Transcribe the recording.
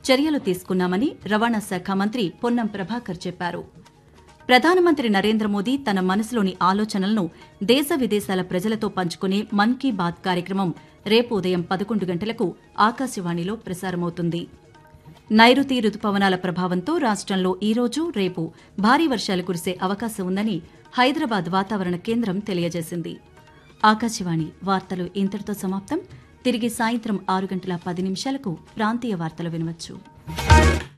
చర్యలు తీసుకున్నామని రవాణా శాఖ మంత్రి పొన్నం ప్రభాకర్ చెప్పారు ప్రధానమంత్రి నరేంద్ర మోదీ తన మనసులోని ఆలోచనలను దేశ విదేశాల ప్రజలతో పంచుకునే మన్ కీ బాత్ కార్యక్రమం రేపు ఉదయం పదకొండు గంటలకు ఆకాశవాణిలో ప్రసారమవుతుంది నైరుతి రుతుపవనాల ప్రభావంతో రాష్ట్రంలో ఈ రోజు రేపు భారీ వర్షాలు కురిసే అవకాశం ఉందని హైదరాబాద్ వాతావరణ కేంద్రం తెలియజేసింది ఆకాశవాణి వార్తలు ఇంతటితో సమాప్తం తిరిగి సాయంత్రం ఆరు గంటల పది నిమిషాలకు ప్రాంతీయ వార్తలు వినవచ్చు